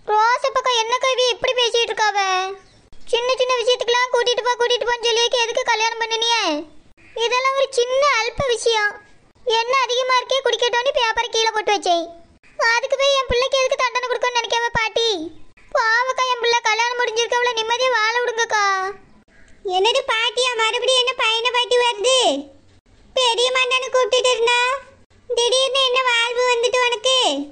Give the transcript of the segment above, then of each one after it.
ரோச பக்கம் என்ன கவி இப்படி பேசிட்டு இருக்காவ சின்ன சின்ன விஷயத்துக்கெல்லாம் கூட்டிட்டு போ கூட்டிட்டு போன்னு சொல்லியே எதுக்கு கல்யாணம் பண்ணினியே இதெல்லாம் ஒரு சின்ன அல்ப விஷயம் என்ன அதிகமா இருக்கே குடிக்கட்டோன்னு பேப்பரை கீழே போட்டு வச்சேன் அதுக்கு போய் என் பிள்ளைக்கு எதுக்கு தண்டனை கொடுக்கணும்னு நினைக்காம பாட்டி பாவக்கா என் பிள்ளை கல்யாணம் முடிஞ்சிருக்க அவளை நிம்மதியா வாழ விடுங்கக்கா என்னது பாட்டியா மறுபடியும் என்ன பையனை பாட்டி வருது பெரிய மண்டனை கூப்பிட்டுட்டு இருந்தா திடீர்னு என்ன வாழ்வு வந்துட்டு உனக்கு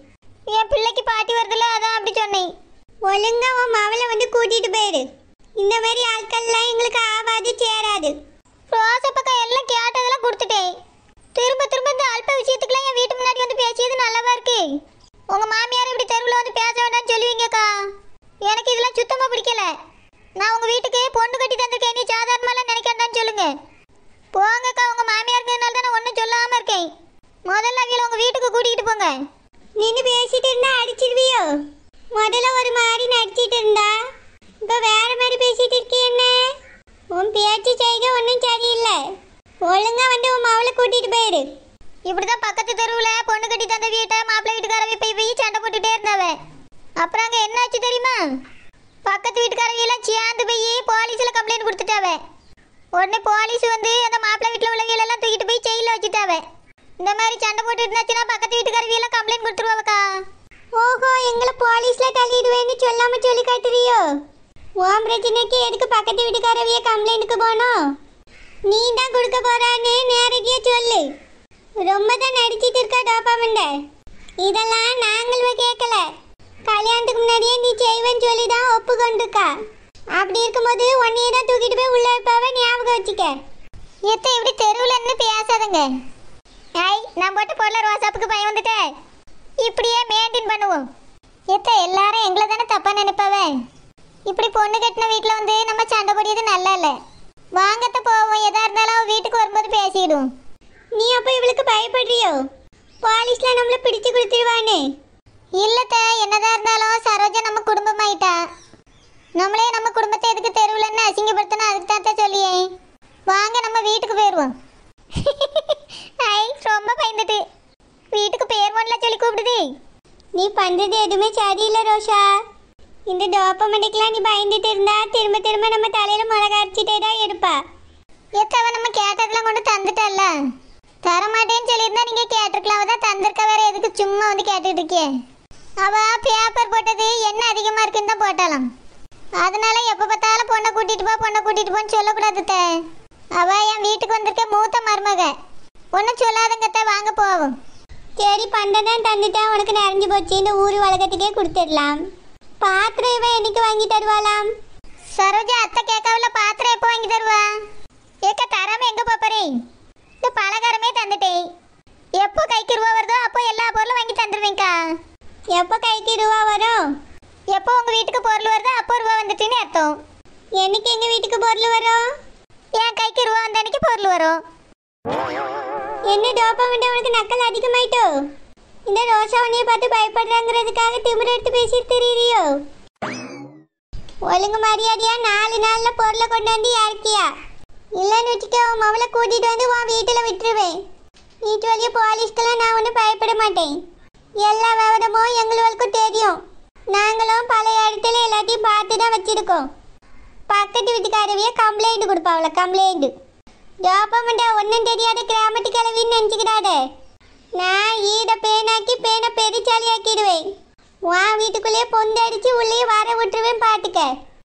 என் பிள்ளைக்கு பாட்டி வருதுல அதான் அப்படி சொன்னேன் ஒழுங்கா உன் மவளை வந்து கூட்டிட்டு போயிரு இந்த மாதிரி ஆட்கள்லாம் எங்களுக்கு ஆவாது சேராது ரோசப்பக்கா எல்லாம் கேட்டதெல்லாம் கொடுத்துட்டேன் திரும்ப திரும்ப இந்த அல்ப விஷயத்துக்குலாம் என் வீட்டு முன்னாடி வந்து பேசியது நல்லாவா இருக்கு உங்க மாமியார் இப்படி தெருவில் வந்து பேச வேண்டாம்னு சொல்லுவீங்கக்கா எனக்கு இதெல்லாம் சுத்தமா பிடிக்கல நான் உங்க வீட்டுக்கு பொண்ணு கட்டி தந்திருக்கேன் நீ சாதாரணமாலாம் நினைக்காண்டான்னு சொல்லுங்க போங்கக்கா உங்க மாமியாருங்கிறதுனால தான் நான் ஒன்றும் சொல்லாம இருக்கேன் முதல்ல அவியல உங்க வீட்டுக்கு கூட்டிகிட்டு போங்க நின்று பேசிட்டு இருந்தா அடிச்சிருவியோ முதல்ல ஒரு மாதிரி நடிச்சிட்டு இருந்தா இப்ப வேற மாதிரி பேசிட்டு இருக்கே என்ன உன் பேச்சு செய்க ஒன்றும் சரியில்லை ஒழுங்கா வந்து உன் மவளை கூட்டிட்டு போயிரு இப்படிதான் பக்கத்து தெருவில் பொண்ணு கட்டி தந்த வீட்டை மாப்பிள்ளை வீட்டுக்காரவி போய் போய் சண்டை போட்டுட்டே இருந்தாவ அப்புறம் அங்கே என்னாச்சு தெரியுமா பக்கத்து வீட்டுக்காரவியெல்லாம் சேர்ந்து போய் போலீஸில் கம்ப்ளைண்ட் கொடுத்துட்டாவ உடனே போலீஸ் வந்து அந்த மாப்பிள்ளை வீட்டில் உள்ளவங்களெல்லாம் தூக்கிட்டு போய் ஜெயிலில் வச்சுட்டாவ இந்த மாதிரி சண்டை போட்டு இருந்துச்சுன்னா பக்கத்து வீட்டுக்காரவியெல்லாம் கம்ப்ளைண்ட் கொடுத்துருவாவக்கா ஓஹோ எங்களை போலீஸ்ல தள்ளிடுவேன்னு சொல்லாம சொல்லி காட்டுறியோ உன் பிரச்சனைக்கு எதுக்கு பக்கத்து வீட்டுக்காரவிய கம்ப்ளைண்ட்டுக்கு போனோம் நீ தான் கொடுக்க போறான்னு நேரடியா சொல்லு ரொம்ப தான் நடிச்சிட்டு இருக்கா டோபாமண்ட இதெல்லாம் நாங்களும் கேட்கல கல்யாணத்துக்கு முன்னாடியே நீ செய்வேன்னு சொல்லி தான் ஒப்புக்கொண்டிருக்கா அப்படி இருக்கும்போது உன்னையே தான் தூக்கிட்டு போய் உள்ள வைப்பாவ ஞாபகம் வச்சுக்க எத்த இப்படி தெருவில் இருந்து பேசாதங்க ஐய் நான் போட்டு போடல ரோசாப்புக்கு பையன் வந்துட்டேன் இப்படியே மெயின்டைன் பண்ணுவோம் எத்த எல்லாரும் எங்களை தானே தப்பா நினைப்பாவே இப்படி பொண்ணு கட்டின வீட்டில் வந்து நம்ம சண்டை போடியது நல்லா இல்லை வாங்கத்த போவோம் எதா இருந்தாலும் அவ வீட்டுக்கு வரும்போது பேசிடும் நீ அப்ப இவளுக்கு பயப்படுறியோ போலீஸ்ல நம்மள பிடிச்சு கொடுத்துருவானே இல்லத்த என்னதான் இருந்தாலும் சரோஜா நம்ம குடும்பமாயிட்டா நம்மளே நம்ம குடும்பத்தை எதுக்கு தெருவில் அசிங்கப்படுத்தணும் அதுக்கு தான் சொல்லியே வாங்க நம்ம வீட்டுக்கு போயிடுவோம் ஐ ரொம்ப பயந்துட்டு வீட்டுக்கு போயிடுவோம்ல சொல்லி கூப்பிடுது நீ பண்றது எதுவுமே சரியில்லை ரோஷா இந்த டோப்பமெண்ட்டுக்கெல்லாம் நீ பயந்துட்டு இருந்தா திரும்ப திரும்ப நம்ம தலையில மிளகா அரைச்சிட்டே தான் இருப்பா எத்தவ நம்ம கேட்டதெல்லாம் கொண்டு தந்துட்டல்ல தரமாட்டேன்னு சொல்லியிருந்தா நீங்க கேட்டிருக்கலாம் அவ தான் தந்திருக்க வேற எதுக்கு சும்மா வந்து கேட்டுட்டு இருக்கே அவ பேப்பர் போட்டது என்ன அதிகமா இருக்குன்னு தான் போட்டாலாம் அதனால எப்ப பார்த்தாலும் பொண்ணை கூட்டிட்டு போ பொண்ணை கூட்டிட்டு போன்னு சொல்லக்கூடாது அத்தை. அவ என் வீட்டுக்கு வந்திருக்க மூத்த மருமக ஒன்றும் சொல்லாதங்க அத்தை, வாங்க போவோம் சரி பண்டதான் தந்துட்டா உனக்கு நிறைஞ்சு போச்சு இந்த ஊர் வழக்கத்துக்கே கொடுத்துடலாம் பாத்திரம் இவன் என்னைக்கு வாங்கி தருவாளாம் சரோஜா அத்தை கேட்கவில்ல பாத்திரம் எப்போ வாங்கி தருவா ஏக்க தராம எங்க போப்பறே இந்த பலகாரமே தந்துட்டேன் எப்போ கைக்கு ரூபா வருதோ அப்போ எல்லா பொருளும் வாங்கி தந்துடுவேங்க்கா எப்போ கைக்கு ரூபா வரும் எப்போ உங்க வீட்டுக்கு பொருள் வருதோ அப்போ ரூபா வந்துட்டுன்னு அர்த்தம் என்னைக்கு எங்க வீட்டுக்கு பொருள் வரும் என் கைக்கு ரூபா வந்த அன்னைக்கு பொருள் வரும் என்ன டோப்பமெண்ட் உனக்கு நக்கல் அதிகமாயிட்டோ இந்த ரோஷா உன்னைய பார்த்து பயப்படுறாங்கிறதுக்காக திமிர எடுத்து பேசிட்டு தெரியுறியோ ஒழுங்கு மரியாதையா நாலு நாள்ல பொருளை கொண்டு வந்து இறக்கியா இல்லைன்னு வச்சுக்க உன் மவளை கூட்டிட்டு வந்து உன் வீட்டில் விட்டுருவேன் நீ சொல்லிய போலீஸ்க்கெல்லாம் நான் ஒன்றும் பயப்பட மாட்டேன் எல்லா விவரமும் எங்களுக்கும் தெரியும் நாங்களும் பழைய இடத்துல எல்லாத்தையும் பார்த்து தான் வச்சிருக்கோம் பக்கத்து வீட்டுக்காரவிய கம்ப்ளைண்ட் கொடுப்பாவள கம்ப்ளைண்ட் ஜோப்பமண்டா ஒன்றும் தெரியாத கிராமத்து கிளவின்னு நினச்சிக்கிறாத நான் ஈட பேனாக்கி பேனை பெருச்சாலி ஆக்கிடுவேன் உன் வீட்டுக்குள்ளேயே பொந்து அடிச்சு உள்ளே வர விட்டுருவேன் பார்த்துக்க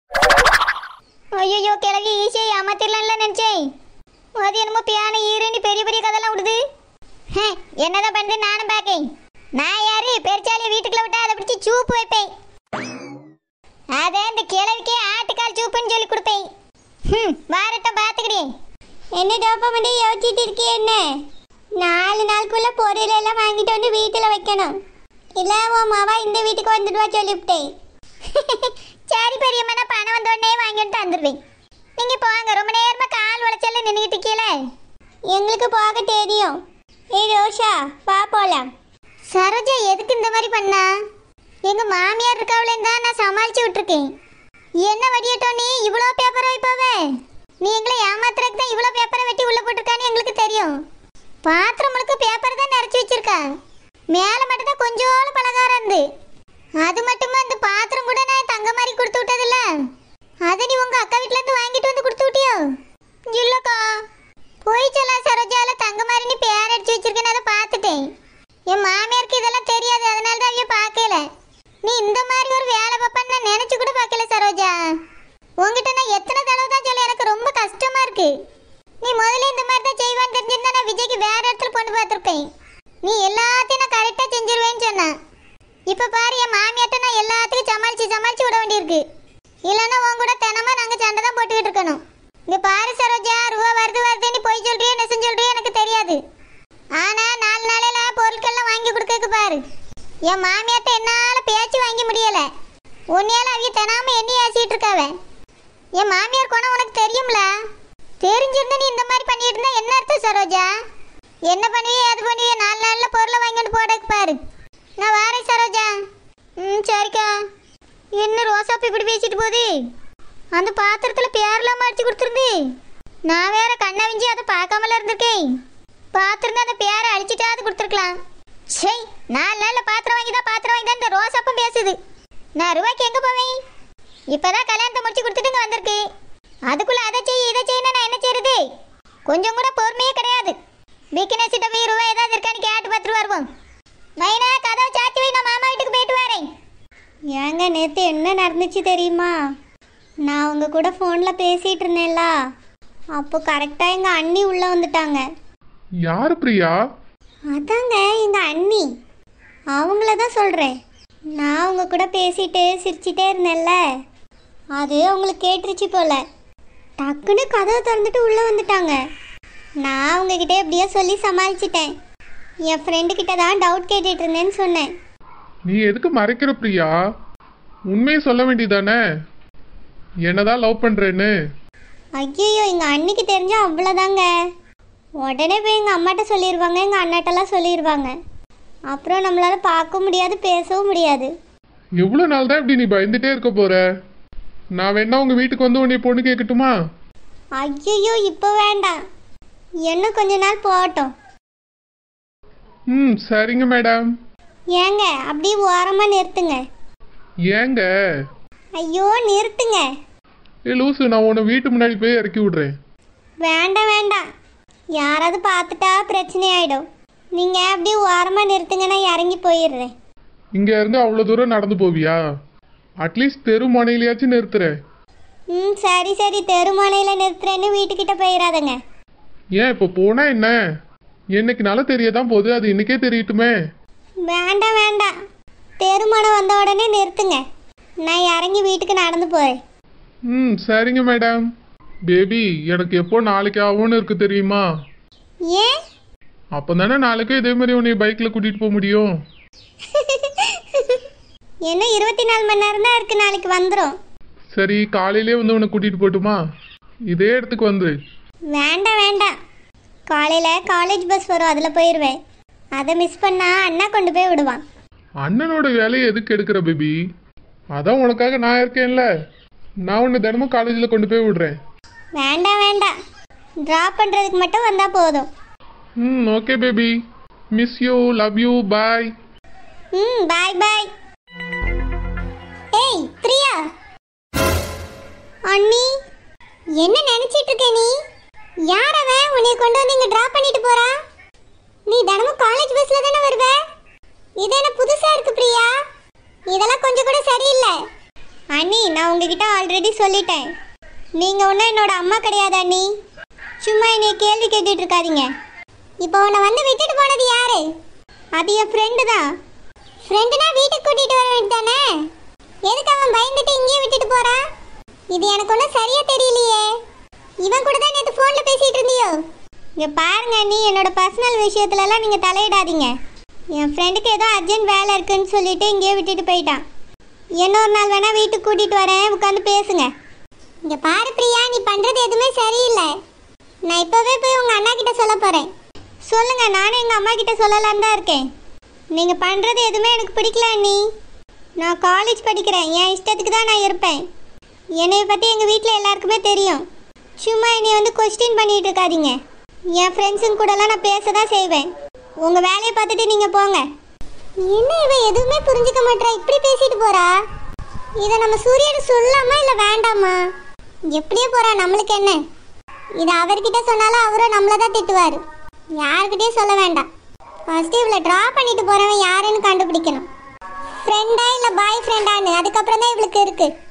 ஐயோ கிழவி ஈஸியாக ஏமாத்திடலாம்ல நினச்சேன் அது என்னமோ பியானோ ஈரனி பெரிய பெரிய கதெல்லாம் விடுது ஹே, என்னதான் பண்ணுது நானும் பார்க்கேன் நான் யாரு பெருச்சாலியை வீட்டுக்குள்ள விட்டா அதை பிடிச்சி சூப்பு வைப்பேன் அதை இந்த கிழவிக்கே ஆட்டுக்கால் சூப்புன்னு சொல்லி கொடுப்பேன் ம் வாரட்டம் பார்த்துக்கிட்டேன் என்ன டோப்பமண்டே யோசிச்சுட்டு இருக்கிய என்ன நாலு நாளுக்குள்ள பொருள் எல்லாம் வாங்கிட்டு வந்து வீட்டில் வைக்கணும் இல்லை உன் மாவா இந்த வீட்டுக்கு வந்துடுவா சொல்லிவிட்டேன் சரி பெரியம்மா நான் பணம் வந்த உடனே வாங்கி வந்து தந்துடுவேன் நீங்க போங்க ரொம்ப நேரமா கால் உளைச்சல்ல நின்றுட்டு இருக்கீல எங்களுக்கு போக தெரியும் ஏய் ரோஷா வா போலாம் சரோஜா எதுக்கு இந்த மாதிரி பண்ணா எங்க மாமியார் இருக்காவளே தான் நான் சமாளிச்சு விட்டுருக்கேன் என்ன வடியட்டும் நீ இவ்வளோ பேப்பரை வைப்பாவே நீ எங்களை ஏமாத்துறதுக்கு தான் இவ்வளோ பேப்பரை வெட்டி உள்ள போட்டிருக்கான்னு எங்களுக்கு தெரியும் பாத்திரம் முழுக்க பேப்பர் தான் நிறைச்சி வச்சிருக்கா மேலே மட்டும் தான் கொஞ்சோண்டு பலகாரம் இருந்து அது மட்டுமா அந்த பாத்திரம் இந்த மாதிரி ஒரு வேலை பார்ப்பேன்னு நான் நினைச்சு கூட பார்க்கல சரோஜா உங்ககிட்ட நான் எத்தனை தடவை தான் சொல்ல எனக்கு ரொம்ப கஷ்டமா இருக்கு நீ முதல்ல இந்த மாதிரி தான் செய்வான்னு தெரிஞ்சிருந்தா நான் விஜய்க்கு வேற இடத்துல பொண்ணு பார்த்துருப்பேன் நீ எல்லாத்தையும் நான் கரெக்டாக செஞ்சிருவேன்னு சொன்னேன் இப்போ பாரு என் மாமியாட்ட நான் எல்லாத்தையும் சமாளிச்சு சமாளிச்சு விட வேண்டியிருக்கு இல்லைன்னா உன் கூட தினமா நாங்கள் சண்டை தான் போட்டுக்கிட்டு இருக்கணும் இங்க பாரு சரோஜா ரூபா வருது வருதுன்னு போய் சொல்றியோ நெசம் சொல்றியோ எனக்கு தெரியாது ஆனா நாலு நாளையில பொருட்கள்லாம் வாங்கி கொடுக்கக்கு பாரு என் மாமியாட்ட என்னால பேச்சு வாங்கி முடியல உன்னையால அவிய தெனாம எண்ணி ஏசிட்டு இருக்காவ என் மாமியார் குணம் உனக்கு தெரியும்ல தெரிஞ்சிருந்தா நீ இந்த மாதிரி பண்ணிட்டு இருந்தா என்ன அர்த்தம் சரோஜா என்ன பண்ணுவியே அது பண்ணுவியே நாலு நாள்ல பொருளை வாங்கிட்டு போடக்கு பாரு நான் வாரேன் சரோஜா ம் சரிக்கா என்ன ரோசாப்பு இப்படி பேசிட்டு போகுது அந்த பாத்திரத்துல பேரெல்லாம் அடிச்சு கொடுத்துருந்து நான் வேற கண்ணை விஞ்சி அதை பார்க்காமல இருந்திருக்கேன் பார்த்துருந்தா அந்த பேரை அழிச்சிட்டாவது கொடுத்துருக்கலாம் சே நாலு நாளில் பாத்திரம் வாங்கி தான் பாத்திரம் வாங்கி தான் இந்த ரோசாப்பும் பேசுது நான் ரூபாய்க்கு எங்கே போவேன் இப்போதான் கல்யாணத்தை முடிச்சு கொடுத்துட்டு இங்கே வந்திருக்கு அதுக்குள்ள அதை செய் இதை செய்யணும் நான் என்ன செய்யறது கொஞ்சம் கூட பொறுமையே கிடையாது பிக்கினஸ்கிட்ட போய் ரூபாய் ஏதாவது இருக்கான்னு கேட்டு பார்த்துட்டு வருவோம் மைனா கதவை சாத்தி வை நான் மாமா வீட்டுக்கு போயிட்டு வரேன் ஏங்க நேற்று என்ன நடந்துச்சு தெரியுமா நான் உங்க கூட ஃபோனில் பேசிகிட்டு இருந்தேன்ல அப்போ கரெக்டாக எங்கள் அண்ணி உள்ளே வந்துட்டாங்க யாரு பிரியா அதாங்க எங்கள் அண்ணி அவங்கள தான் சொல்கிறேன் நான் உங்க கூட பேசிட்டு சிரிச்சிட்டே இருந்தேன்ல அது அவங்களுக்கு கேட்டுருச்சு போல டக்குன்னு கதவை திறந்துட்டு உள்ளே வந்துட்டாங்க நான் உங்ககிட்ட எப்படியோ சொல்லி சமாளிச்சிட்டேன் என் ஃப்ரெண்டு கிட்ட தான் டவுட் கேட்டுட்டு இருந்தேன்னு சொன்னேன் நீ எதுக்கு மறைக்கிற பிரியா உண்மையை சொல்ல வேண்டியதானே என்னதான் லவ் பண்றேன்னு ஐயோ எங்கள் அண்ணிக்கு தெரிஞ்சா அவ்வளோதாங்க உடனே போய் எங்கள் அம்மாட்ட சொல்லிடுவாங்க எங்கள் அண்ணாட்டெல்லாம் சொல்லிடுவாங்க அப்புறம் நம்மளால் பார்க்க முடியாது பேசவும் முடியாது எவ்வளவு நாள் தான் இப்படி நீ பயந்துட்டே இருக்க போற நான் வேணா உங்க வீட்டுக்கு வந்து உன்னை பொண்ணு கேட்கட்டுமா ஐயோ இப்போ வேண்டாம் இன்னும் கொஞ்ச நாள் போகட்டும் ம் சரிங்க மேடம் ஏங்க அப்படியே ஓரமாக நிறுத்துங்க ஏங்க ஐயோ நிறுத்துங்க ஏ லூசு நான் உன்னை வீட்டு முன்னாடி போய் இறக்கி விடுறேன் வேண்டாம் வேண்டாம் யாராவது பார்த்துட்டா பிரச்சனை ஆயிடும் நீங்கள் அப்படியே ஓரமாக நிறுத்துங்க நான் இறங்கி போயிடுறேன் இங்க இருந்து அவ்வளவு தூரம் நடந்து போவியா அட்லீஸ்ட் தெரு முனையிலயாச்சும் நிறுத்துறேன் ம் சரி சரி தெருமனையில் நிறுத்துறேன்னு வீட்டுக்கிட்ட போயிடாதங்க ஏன் இப்போ போனா என்ன என்னைக்குனால தெரியதான் போகுது அது இன்னைக்கே தெரியட்டுமே வேண்டாம் வேண்டாம் தெருமனை வந்த உடனே நிறுத்துங்க நான் இறங்கி வீட்டுக்கு நடந்து போகிறேன் ம் சரிங்க மேடம் பேபி எனக்கு எப்போ நாளைக்கு ஆகும்னு இருக்கு தெரியுமா ஏன் அப்போ தானே நாளைக்கு இதே மாதிரி உன்னை பைக்கில் கூட்டிகிட்டு போக முடியும் இன்னும் இருபத்தி நாலு மணி நேரம் தான் இருக்கு நாளைக்கு வந்துடும் சரி காலையிலே வந்து உன்னை கூட்டிகிட்டு போட்டுமா இதே இடத்துக்கு வந்து வேண்டாம் வேண்டாம் காலையில் காலேஜ் பஸ் வரும் அதில் போயிடுவேன் அதை மிஸ் பண்ணா அண்ணா கொண்டு போய் விடுவான் அண்ணனோட வேலையை எதுக்கு எடுக்கிற பேபி அதான் உனக்காக நான் இருக்கேன்ல நான் உன்னை தினமும் காலேஜில் கொண்டு போய் விடுறேன் வேண்டாம் வேண்டாம் ட்ராப் பண்ணுறதுக்கு மட்டும் வந்தால் போதும் hmm okay baby miss you love you bye hmm bye பாய் ஏய் பிரியா அண்ணி என்ன நினைச்சிட்டு இருக்க நீ யார் அவன் உன்னை கொண்டு வந்து இங்க டிராப் பண்ணிட்டு போறா நீ தினமும் காலேஜ் பஸ்ல தானே வருவ இது என்ன புதுசா இருக்கு பிரியா இதெல்லாம் கொஞ்சம் கூட சரியில்லை அண்ணி நான் உங்ககிட்ட ஆல்ரெடி சொல்லிட்டேன் நீங்க ஒன்றும் என்னோட அம்மா கிடையாது அண்ணி சும்மா என்னைய கேள்வி கேட்டுட்டு இருக்காதீங்க இப்போ உன்னை வந்து விட்டுட்டு போனது யாரு அது என் ஃப்ரெண்டு தான் ஃப்ரெண்டுனா வீட்டுக்கு கூட்டிட்டு வர வேண்டியதானே எதுக்கு அவன் பயந்துட்டு இங்கேயே விட்டுட்டு போறான் இது எனக்கு ஒன்றும் சரியா தெரியலையே இவன் கூட தான் நேற்று ஃபோனில் பேசிட்டு இருந்தியோ இங்க பாருங்க நீ என்னோட பர்சனல் விஷயத்துலலாம் நீங்க தலையிடாதீங்க என் ஃப்ரெண்டுக்கு ஏதோ அர்ஜென்ட் வேலை இருக்குன்னு சொல்லிட்டு இங்கேயே விட்டுட்டு போயிட்டான் இன்னொரு நாள் வேணா வீட்டுக்கு கூட்டிட்டு வரேன் உட்காந்து பேசுங்க இங்க பாரு பிரியா நீ பண்றது எதுவுமே சரியில்லை நான் இப்பவே போய் உங்க அண்ணா கிட்ட சொல்ல போறேன் சொல்லுங்க நானும் எங்க அம்மா கிட்ட சொல்லலான்னு தான் இருக்கேன் நீங்க பண்றது எதுவுமே எனக்கு பிடிக்கல அண்ணி நான் காலேஜ் படிக்கிறேன் என் இஷ்டத்துக்கு தான் நான் இருப்பேன் என்னைய பத்தி எங்க வீட்டில் எல்லாருக்குமே தெரியும் சும்மா என்னை வந்து கொஸ்டின் பண்ணிட்டு இருக்காதீங்க என் ஃப்ரெண்ட்ஸுங்க கூடலாம் நான் பேச தான் செய்வேன் உங்க வேலையை பார்த்துட்டு நீங்க போங்க என்ன இவ எதுவுமே புரிஞ்சுக்க மாட்டா இப்படி பேசிட்டு போறா இதை நம்ம சூரியன் சொல்லாமா இல்ல வேண்டாமா எப்படியே போறா நம்மளுக்கு என்ன இது அவர்கிட்ட சொன்னாலும் அவரும் நம்மள தான் திட்டுவாரு யார்கிட்டயும் சொல்ல வேண்டாம் ஃபர்ஸ்ட் இவளை ட்ரா பண்ணிட்டு போறவன் யாருன்னு கண்டுபிடிக்கணும் ஃப்ரெண்டா இல்ல பாய் ஃப்ரெண்டா அதுக்கப்புறம் தான் இவளுக்கு இருக்கு